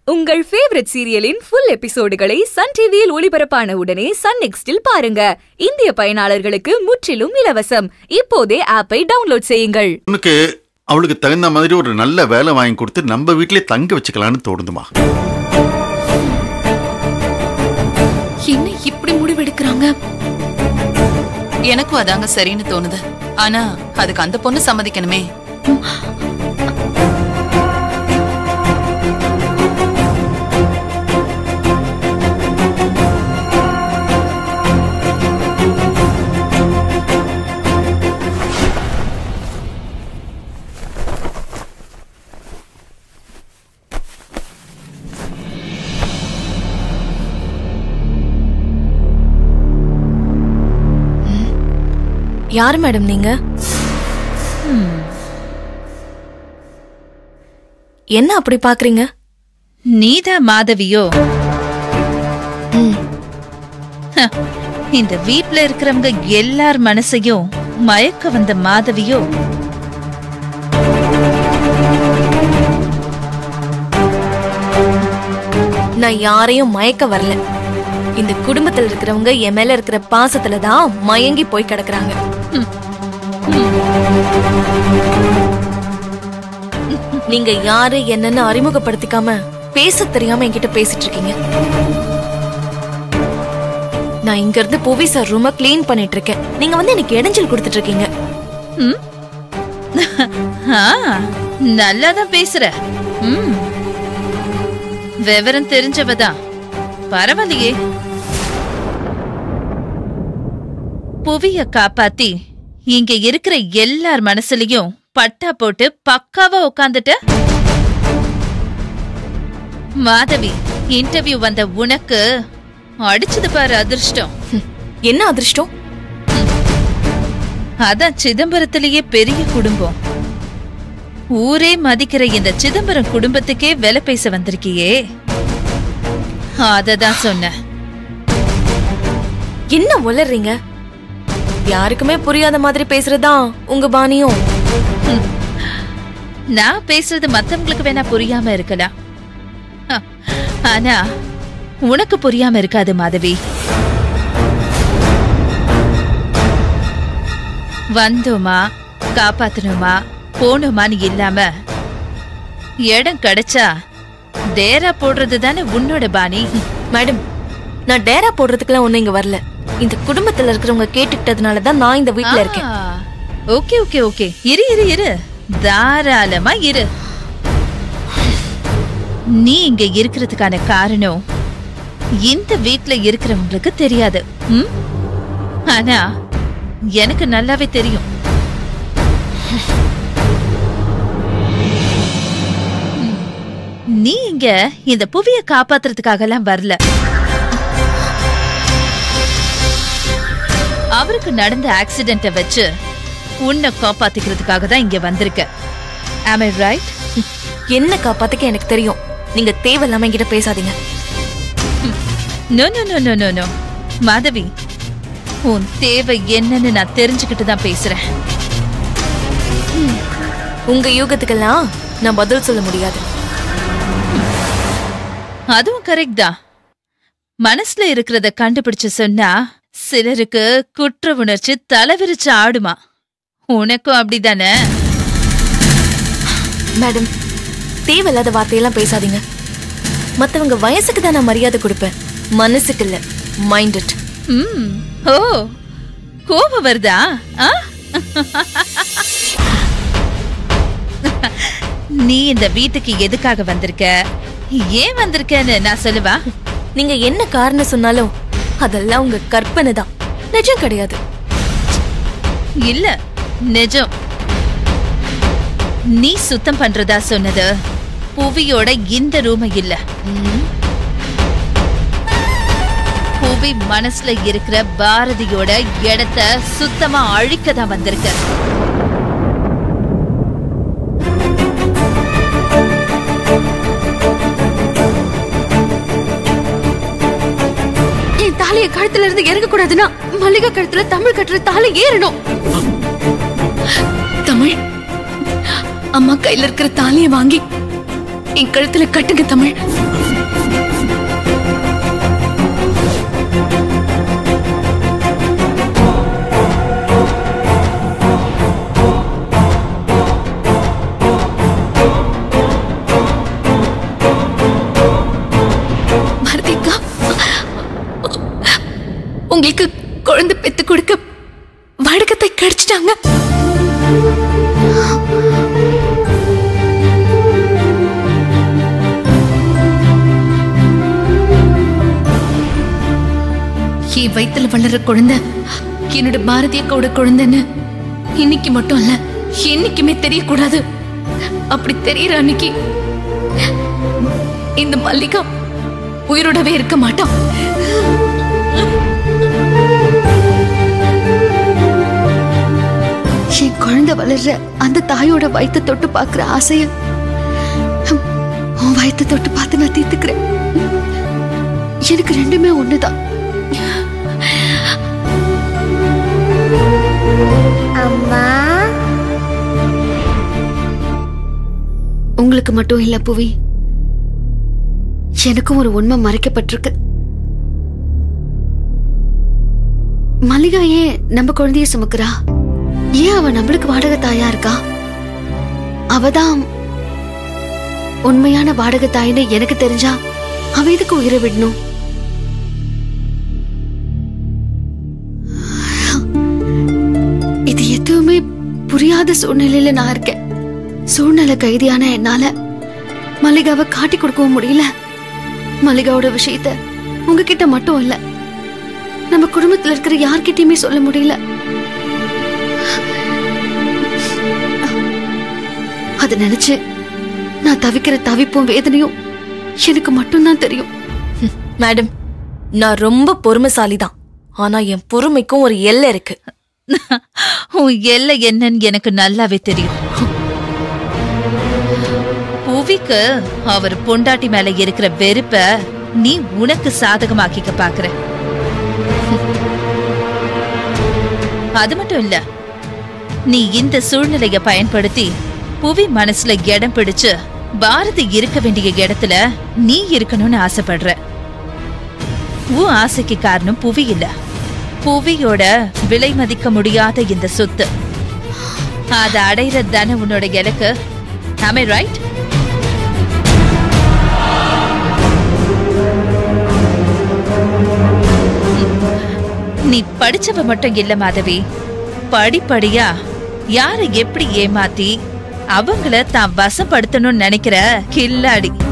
உங்கள் ஃபேவரட் சீரியலின் ஃபுல் எபிசோடுகளை சன் டிவியில் ஒளிபரப்பான உடனே சன் நெக்ஸ்டில் பாருங்க இந்திய பயனாளர்களுக்கு முற்றிலும் இலவசம் இப்போதே ஆப்பை டவுன்லோட் செய்யுங்கள் உனக்கு அவளுக்கு தகுந்த மாதிரி ஒரு நல்ல வேலை வாங்கி கொடுத்து நம்ம வீட்டிலே தங்க வச்சுக்கலான்னு தோணுதுமா என்ன இப்படி முடிவெடுக்கிறாங்க எனக்கும் அதாங்க சரின்னு தோணுது ஆனா அதுக்கு அந்த பொண்ணு சம்மதிக்கணுமே யார் மேடம் நீங்க என்ன அப்படி பாக்குறீங்க நீதான் மாதவியோ ம், ஹ, இந்த வீட்ல இருக்கிறவங்க எல்லார் மனசையும் மயக்க வந்த மாதவியோ நான் யாரையும் மயக்க வரல இந்த குடும்பத்துல இருக்கிறவங்க என் மேல இருக்கிற பாசத்துல தான் மயங்கி போய் கிடக்குறாங்க நீங்க யாரு என்னன்னு அறிமுகப்படுத்திக்காம பேச தெரியாம என்கிட்ட பேசிட்டு இருக்கீங்க நான் இங்க இருந்து புவி சார் ரூம க்ளீன் பண்ணிட்டு இருக்கேன் நீங்க வந்து எனக்கு இடைஞ்சல் கொடுத்துட்டு இருக்கீங்க ம்? ஆ, நல்லாதான் பேசுற ம். விவரம் தெரிஞ்சவதான் பரவாயில்லையே புவிய காப்பாத்தி இங்க இருக்கிற எல்லார் மனசுலயும் பட்டா போட்டு பக்காவா உட்காந்துட்ட மாதவி இன்டர்வியூ வந்த உனக்கு அடிச்சது பாரு அதிர்ஷ்டம் ஹம், என்ன அதிர்ஷ்டம் அதான் சிதம்பரத்திலேயே பெரிய குடும்பம் ஊரே மதிக்கிற இந்த சிதம்பரம் குடும்பத்துக்கே விலை பேச வந்திருக்கியே அததான் சொன்னேன் என்ன உளறீங்க யாருக்குமே புரியாத மாதிரி பேசுறதுதான் உங்க பாணியும் நான் பேசுறது மத்தவங்களுக்கு வேணா புரியாம இருக்கலாம் ஹ, ஆனா உனக்கு புரியாம இருக்காது மாதவி வந்தோமா காப்பாத்தணுமா போனோமான்னு இல்லாம இடம் கிடைச்சா டேரா போடுறது தானே உன்னோட பாணி மேடம் நான் டேரா போடுறதுக்குலாம் ஒண்ணு இங்க வரல இந்த குடும்பத்துல இருக்கிறவங்க கேட்டுக்கிட்டதுனால தான் நான் இந்த வீட்ல இருக்கேன் ஓகே ஓகே ஓகே இரு இரு இரு தாராளமா இரு நீ இங்க இருக்கிறதுக்கான காரணம் இந்த வீட்ல இருக்கிறவங்களுக்கு தெரியாது ம்? ஆனா எனக்கு நல்லாவே தெரியும் ம். நீ இங்க இந்த புவிய காப்பாத்துறதுக்காக எல்லாம் வரல அவருக்கு நடந்த ஆக்சிடென்ட்ட வச்சு உன்னை காப்பாத்திக்கிறதுக்காக தான் இங்க வந்திருக்க am I right என்ன காப்பாத்துக்க எனக்கு தெரியும் நீங்க தேவையில்லாம என்கிட்ட பேசாதீங்க no no no no no no Madhavi உன் தேவை என்னன்னு நான் தெரிஞ்சுக்கிட்டு தான் பேசுறேன் உங்க யூகத்துக்கெல்லாம் நான் பதில் சொல்ல முடியாது அதுவும் கரெக்ட் தான் மனசுல இருக்கிறத கண்டுபிடிச்சு சொன்னா சிலருக்கு குற்ற உணர்ச்சி தலைவிரிச்சு ஆடுமா உனக்கும் அப்படிதானே மேடம் தேவையில்லாத வார்த்தையெல்லாம் பேசாதீங்க மத்தவங்க வயசுக்கு தான் நான் மரியாதை கொடுப்பேன் மனசுக்கு இல்ல மைண்ட் இட் ம் ஓ கோபம் வருதா ஆ? நீ இந்த வீட்டுக்கு எதுக்காக வந்திருக்க ஏன் வந்திருக்கன்னு நான் சொல்லுவா நீங்க என்ன காரணம் சொன்னாலும் அதெல்லாம் உங்க கற்பனை தான் நிஜம் கிடையாது இல்ல நிஜம் நீ சுத்தம் பண்றதா சொன்னது புவியோட இந்த ரூம் இல்ல ம், புவி மனசுல இருக்கிற பாரதியோட இடத்த சுத்தமா அழிக்க தான் வந்திருக்க என் தாலிய கழுத்துல இருந்து இறங்க கூடாதுன்னா மல்லிகா கழுத்துல தமிழ் கட்டுற தாலி ஏறணும் தமிழ் அம்மா கையில இருக்கிற தாலிய வாங்கி என் கழுத்துல கட்டுங்க தமிழ் பாரதிக்கா உங்களுக்கு குழந்தை பெத்து கொடுக்க வடக்கத்தை கடிச்சிட்டாங்க என் வயித்துல வளர்ற குழந்தை என்னோட பாரதி அக்காவோட குழந்தைன்னு இன்னைக்கு மட்டும் இல்ல என்னைக்குமே தெரியக்கூடாது அப்படி தெரியற அன்னைக்கு இந்த மல்லிகா உயிரோடவே இருக்க மாட்டான் என் குழந்தை வளர்ற அந்த தாயோட வயித்தை தொட்டு பார்க்கிற ஆசைய ஹம், உன் வயித்தை தொட்டு பார்த்து நான் தீர்த்துக்கிறேன் எனக்கு ரெண்டுமே ஒண்ணுதான் உங்களுக்கு மட்டும் இல்ல புவி எனக்கும் ஒரு உண்மை மறைக்கப்பட்டிருக்கு மல்லிகா ஏன் நம்ம குழந்தைய சுமக்குறா ஏன் அவ நம்மளுக்கு வாடகை தாயா இருக்கா அவதான் உண்மையான வாடகை தாயின்னு எனக்கு தெரிஞ்சா அவ எதுக்கு உயிரை விடணும் இது எதுவுமே புரியாத சூழ்நிலையில நான் இருக்கேன் சூழ்நிலை கைதியான என்னால மல்லிகாவை காட்டி கொடுக்கவும் முடியல மல்லிகாவோட விஷயத்த உங்ககிட்ட மட்டும் இல்ல நம்ம குடும்பத்துல இருக்கிற யார்கிட்டயுமே சொல்ல முடியல அத நினைச்சு நான் தவிக்கிற தவிப்பும் வேதனையும் எனக்கு மட்டும்தான் தெரியும் மேடம் நான் ரொம்ப பொறுமைசாலி தான் ஆனா என் பொறுமைக்கும் ஒரு எல்லை இருக்கு உன் எல்லை என்னன்னு எனக்கு நல்லாவே தெரியும் புவிக்கு அவர் பொண்டாட்டி மேல இருக்கிற வெறுப்ப நீ உனக்கு சாதகமாக்கிக்க பாக்குற அது மட்டும் இல்ல நீ இந்த சூழ்நிலைய பயன்படுத்தி புவி மனசுல இடம் பிடிச்சு பாரதி இருக்க வேண்டிய இடத்துல நீ இருக்கணும்னு ஆசைப்படுற உன் ஆசைக்கு காரணம் புவி இல்ல புவியோட விலை மதிக்க முடியாத இந்த சொத்து அதை அடையிற தானே உன்னோட இலக்கு ஆமே ரைட் நீ படிச்சவ மட்டும் இல்ல மாதவி படிப்படியா யாரை எப்படி ஏமாத்தி அவங்கள தான் வசப்படுத்தணும்னு நினைக்கிற கில்லாடி